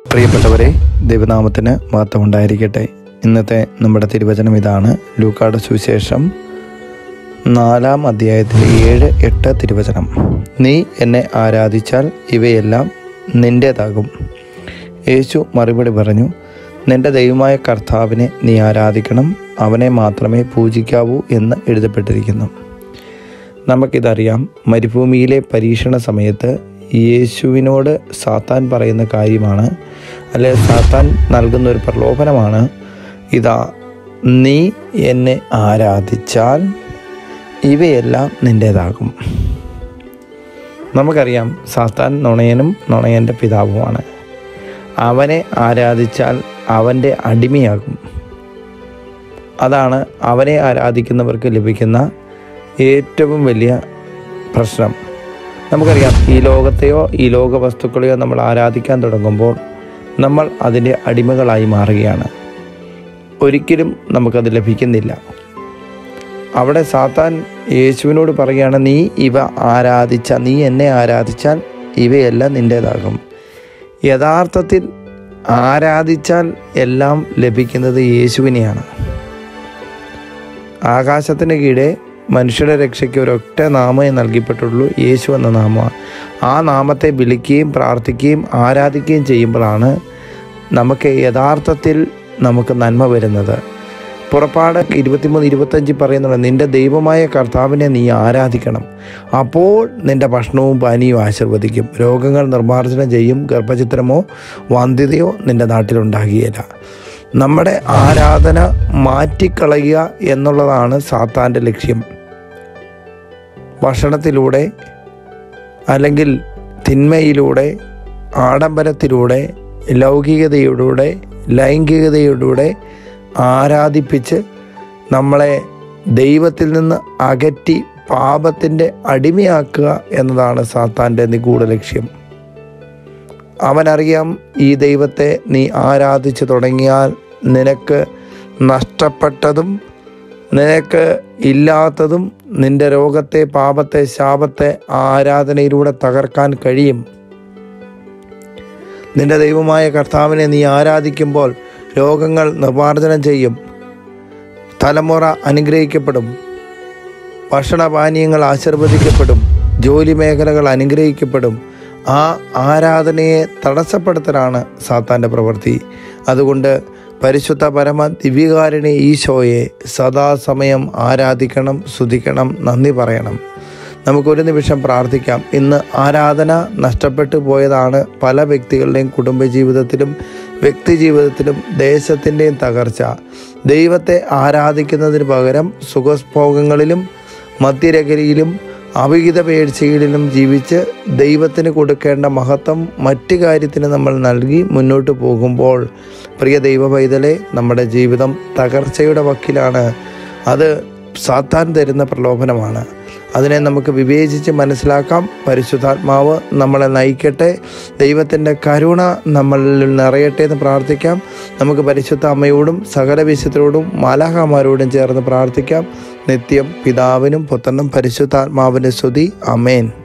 പ്രിയപ്പെട്ടവരെ ദൈവനാമത്തിന് മഹത്വം ഉണ്ടായിരിക്കട്ടെ ഇന്നത്തെ നമ്മുടെ തിരുവചനം ഇതാണ് ലൂക്കാട് സുവിശേഷം നാലാം അധ്യായത്തിലെ ഏഴ് എട്ട് തിരുവചനം നീ എന്നെ ആരാധിച്ചാൽ ഇവയെല്ലാം നിൻ്റേതാകും യേശു മറുപടി പറഞ്ഞു നിന്റെ ദൈവമായ കർത്താവിനെ നീ ആരാധിക്കണം അവനെ മാത്രമേ പൂജിക്കാവൂ എന്ന് എഴുതപ്പെട്ടിരിക്കുന്നു നമുക്കിതറിയാം മരുഭൂമിയിലെ പരീക്ഷണ സമയത്ത് യേശുവിനോട് സാത്താൻ പറയുന്ന കാര്യമാണ് അല്ലെ സാത്താൻ നൽകുന്ന ഒരു പ്രലോഭനമാണ് ഇതാ നീ എന്നെ ആരാധിച്ചാൽ ഇവയെല്ലാം നിൻ്റേതാകും നമുക്കറിയാം സാത്താൻ നുണയനും നുണയൻ്റെ പിതാവുമാണ് അവനെ ആരാധിച്ചാൽ അവൻ്റെ അടിമയാകും അതാണ് അവനെ ആരാധിക്കുന്നവർക്ക് ലഭിക്കുന്ന ഏറ്റവും വലിയ പ്രശ്നം നമുക്കറിയാം ഈ ലോകത്തെയോ ഈ ലോക വസ്തുക്കളെയോ നമ്മൾ ആരാധിക്കാൻ തുടങ്ങുമ്പോൾ നമ്മൾ അതിൻ്റെ അടിമകളായി മാറുകയാണ് ഒരിക്കലും നമുക്കത് ലഭിക്കുന്നില്ല അവിടെ സാത്താൻ യേശുവിനോട് പറയുകയാണ് നീ ഇവ ആരാധിച്ച നീ എന്നെ ആരാധിച്ചാൽ ഇവയെല്ലാം നിൻ്റേതാകും യഥാർത്ഥത്തിൽ ആരാധിച്ചാൽ എല്ലാം ലഭിക്കുന്നത് യേശുവിനെയാണ് ആകാശത്തിന് കീഴെ മനുഷ്യരുടെ രക്ഷയ്ക്ക് ഒരൊറ്റ നാമമേ നൽകപ്പെട്ടുള്ളൂ യേശു എന്ന നാമമാണ് ആ നാമത്തെ വിളിക്കുകയും പ്രാർത്ഥിക്കുകയും ആരാധിക്കുകയും ചെയ്യുമ്പോഴാണ് നമുക്ക് യഥാർത്ഥത്തിൽ നമുക്ക് നന്മ വരുന്നത് പുറപ്പാട് ഇരുപത്തിമൂന്ന് ഇരുപത്തഞ്ചിൽ പറയുന്നുണ്ട് നിന്റെ ദൈവമായ കർത്താവിനെ നീ ആരാധിക്കണം അപ്പോൾ നിന്റെ ഭക്ഷണവും പാനീയവും ആശീർവദിക്കും രോഗങ്ങൾ നിർമ്മാർജ്ജനം ചെയ്യും ഗർഭചിത്രമോ വന്ധ്യതയോ നിന്റെ നാട്ടിലുണ്ടാകുകയില്ല നമ്മുടെ ആരാധന മാറ്റിക്കളയുക എന്നുള്ളതാണ് സാത്താൻ്റെ ലക്ഷ്യം ഭക്ഷണത്തിലൂടെ അല്ലെങ്കിൽ തിന്മയിലൂടെ ആഡംബരത്തിലൂടെ ലൗകികതയിലൂടെ ലൈംഗികതയിലൂടെ ആരാധിപ്പിച്ച് നമ്മളെ ദൈവത്തിൽ നിന്ന് അകറ്റി പാപത്തിൻ്റെ അടിമയാക്കുക എന്നതാണ് സാത്താൻ്റെ നിഗൂഢ ലക്ഷ്യം അവനറിയാം ഈ ദൈവത്തെ നീ ആരാധിച്ചു തുടങ്ങിയാൽ നിനക്ക് നഷ്ടപ്പെട്ടതും നിനക്ക് ഇല്ലാത്തതും നിന്റെ രോഗത്തെ പാപത്തെ ശാപത്തെ ആരാധനയിലൂടെ തകർക്കാൻ കഴിയും നിന്റെ ദൈവമായ കർത്താവിനെ നീ ആരാധിക്കുമ്പോൾ രോഗങ്ങൾ നിർമ്മാർജ്ജനം ചെയ്യും തലമുറ അനുഗ്രഹിക്കപ്പെടും ഭക്ഷണപാനീയങ്ങൾ ആശീർവദിക്കപ്പെടും ജോലി മേഖലകൾ അനുഗ്രഹിക്കപ്പെടും ആ ആരാധനയെ തടസ്സപ്പെടുത്തലാണ് സാത്താൻ്റെ പ്രവൃത്തി അതുകൊണ്ട് പരിശുദ്ധ പരമ ദിവ്യകാരിണി ഈശോയെ സദാസമയം ആരാധിക്കണം സ്തുതിക്കണം നന്ദി പറയണം നമുക്കൊരു നിമിഷം പ്രാർത്ഥിക്കാം ഇന്ന് ആരാധന നഷ്ടപ്പെട്ടു പോയതാണ് പല വ്യക്തികളുടെയും കുടുംബജീവിതത്തിലും വ്യക്തി ജീവിതത്തിലും ദേശത്തിൻ്റെയും തകർച്ച ദൈവത്തെ ആരാധിക്കുന്നതിന് പകരം സുഖഭോഗങ്ങളിലും മദ്യരകരിയിലും അവിഹിത പേഴ്ചയിലും ജീവിച്ച് ദൈവത്തിന് കൊടുക്കേണ്ട മഹത്വം മറ്റു കാര്യത്തിന് നമ്മൾ നൽകി മുന്നോട്ട് പോകുമ്പോൾ പ്രിയ ദൈവ പൈതലെ നമ്മുടെ ജീവിതം തകർച്ചയുടെ വക്കിലാണ് അത് സാത്താൻ തരുന്ന പ്രലോഭനമാണ് അതിനെ നമുക്ക് വിവേചിച്ച് മനസ്സിലാക്കാം പരിശുദ്ധാത്മാവ് നമ്മളെ നയിക്കട്ടെ ദൈവത്തിൻ്റെ കരുണ നമ്മളിൽ നിറയട്ടെ എന്ന് പ്രാർത്ഥിക്കാം നമുക്ക് പരിശുദ്ധ അമ്മയോടും സകല വിശുദ്ധരോടും മാലാഹമാരോടും ചേർന്ന് പ്രാർത്ഥിക്കാം നിത്യം പിതാവിനും പുത്രനും പരിശുദ്ധാത്മാവിൻ്റെ സ്തുതി അമേൻ